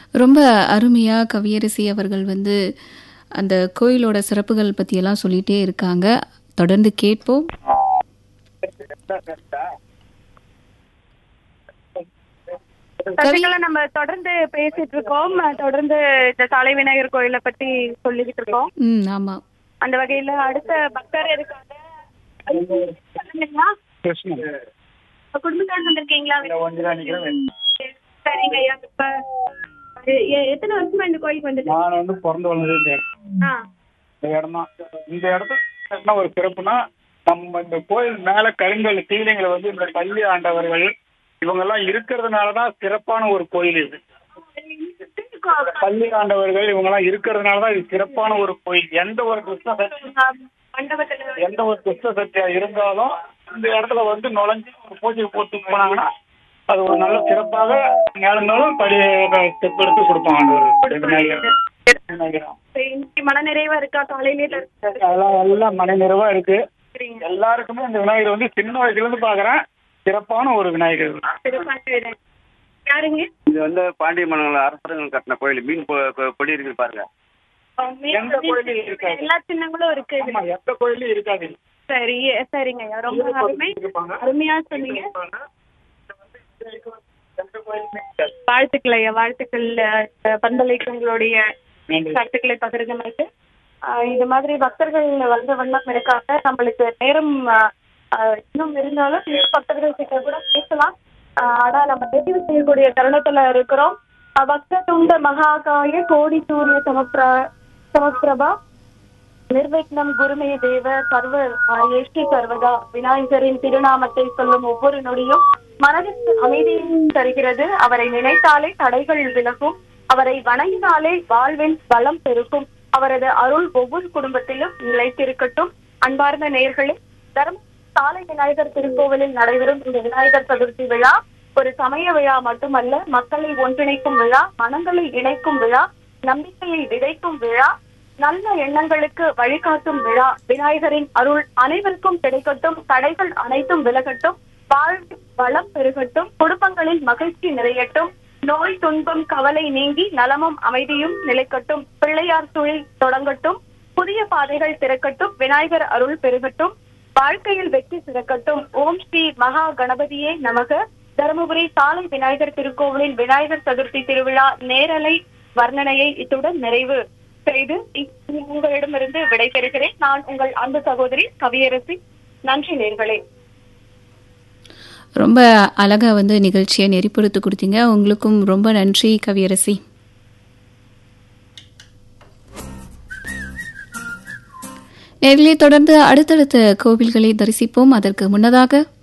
ரொம்ப அருமையா கவியரசி அவர்கள் வந்து அந்த கோயிலோட சிறப்புகள் பற்றியெல்லாம் சொல்லிட்டே இருக்காங்க தொடர்ந்து கேட்போம் சசிகலா நம்ம தொடர்ந்து பேசிட்டு இருக்கோம் தொடர்ந்து இந்த சாலை விநாயகர் கோயிலை பத்தி சொல்லிக்கிட்டு இருக்கோம் ம் ஆமாம் அந்த வகையில அடுத்த பக்தர் இருக்காங்க சொல்லுங்கய்யா. கிருஷ்ணன் குடும்பத்தோட வந்திருக்கீங்களா ஒன்றுதான் நிக்கிறேன் சரிங்க ஐயா இப்ப எ- எ- எத்தனை வருஷமா இந்த கோயிலுக்கு வந்துட்டு நான் வந்து பிறந்து வளர்ந்தது இந்த இடம் ஆ இந்த இடம் தான் இந்த இடத்துல என்ன ஒரு சிறப்புனா நம்ம இந்த கோயில் மேல கருங்கல் தீலைங்களை வந்து இந்த பள்ளி ஆண்டவர்கள் இவங்க எல்லாம் இருக்கிறதுனால தான் சிறப்பான ஒரு கோயில் இது பள்ளி ஆண்டவர்கள் இவங்க எல்லாம் இருக்கிறதுனால தான் இது சிறப்பான ஒரு கோயில் எந்த ஒரு கிருஷ்ண சக்தி மண்டபத்துல எந்த ஒரு கிருஷ்ண சக்தியா இருந்தாலும் இந்த இடத்துல வந்து நுழைஞ்சு ஒரு பூஜை போட்டு போனாங்கன்னா அது ஒரு நல்ல சிறப்பாக மேலும் படி ஸ்டெப் எடுத்து கொடுப்பாங்க ஆண்டவர் விநாயகர் விநாயகர் இன்னைக்கு மனநிறைவா இருக்கா காலையிலே அதெல்லாம் எல்லாம் மன நிறைவா இருக்கு இருக்கிறீங்க எல்லாருக்குமே இந்த விநாயகர் வந்து சின்ன வயசுல இருந்து பாக்குறேன் சிறப்பான ஒரு விநாயகர் சிறப்பான இடம். யாருங்க இது வந்து பாண்டிய மன்னர்கள் அரசர்கள் கட்டின கோயில் மீன் கொ- கொ- கொடி இருக்குது பாருங்க எந்த கோயிலும் இருக்காது. எல்லா சின்னங்களும் இருக்கு ஆமா எந்த கோயிலும் இருக்காது சரி சரிங்க ஐயா ரொம்ப அருமை அருமையா சொன்னீங்க எந்த கோயிலுமே இருக்காது. வாழ்த்துக்கள் ஐயா வாழ்த்துக்கள் அஹ், பந்தலைக்கு உங்களுடைய நன்றி. கருத்துக்களை பகிர்ந்தமைக்கு ஆஹ், இது மாதிரி பக்தர்கள் வந்த வண்ணம் இருக்காங்க நம்மளுக்கு நேரம் ஆஹ், ஆஹ், இன்னும் இருந்தாலும் இன்னும் பக்தர்கள் கிட்ட கூட பேசலாம் ஆஹ், ஆனா நம்ம நிறைவு செய்யக்கூடிய தருணத்துல இருக்கிறோம் அஹ், பக்ததுண்ட மகாகாய கோடி சூரிய சமப்ரா சமப்பிரபா நிர்விக்னம் குருமே தேவ சர்வ ஏஷ்டி சர்வதா விநாயகரின் திருநாமத்தை சொல்லும் ஒவ்வொரு நொடியும் மனதிற்கு அமைதியையும் தருகிறது அவரை நினைத்தாலே தடைகள் விலகும் அவரை வணங்கினாலே வாழ்வில் பலம் பெருக்கும் அவரது அருள் ஒவ்வொரு குடும்பத்திலும் நிலைத்திருக்கட்டும் அன்பார்ந்த நேர்களே தர்ம சாலை விநாயகர் திருக்கோவிலில் நடைபெறும் இந்த விநாயகர் சதுர்த்தி விழா ஒரு சமய விழா மட்டுமல்ல மக்களை ஒன்றிணைக்கும் விழா மனங்களை இணைக்கும் விழா நம்பிக்கையை விதைக்கும் விழா நல்ல எண்ணங்களுக்கு வழிகாட்டும் விழா விநாயகரின் அருள் அனைவருக்கும் கிடைக்கட்டும் தடைகள் அனைத்தும் விலகட்டும் வாழ்வில் வளம் பெருகட்டும் குடும்பங்களில் மகிழ்ச்சி நிறையட்டும் நோய் துன்பம் கவலை நீங்கி நலமும் அமைதியும் நிலைக்கட்டும் பிள்ளையார் தொழில் தொடங்கட்டும் புதிய பாதைகள் திறக்கட்டும் விநாயகர் அருள் பெருகட்டும் வாழ்க்கையில் வெற்றி சிறக்கட்டும் ஓம் ஸ்ரீ மகா கணபதியே நமக தருமபுரி சாலை விநாயகர் திருக்கோவிலின் விநாயகர் சதுர்த்தி திருவிழா நேரலை வர்ணனையை இத்துடன் நிறைவு செய்து இ- உங்களிடமிருந்து விடைபெறுகிறேன் நான் உங்கள் அன்பு சகோதரி கவியரசி நன்றி நேர்களே ரொம்ப அழகா வந்து நிகழ்ச்சியை நெறிப்படுத்தி கொடுத்தீங்க உங்களுக்கும் ரொம்ப நன்றி கவியரசி நேரிலே தொடர்ந்து அடுத்தடுத்த கோவில்களை தரிசிப்போம் அதற்கு முன்னதாக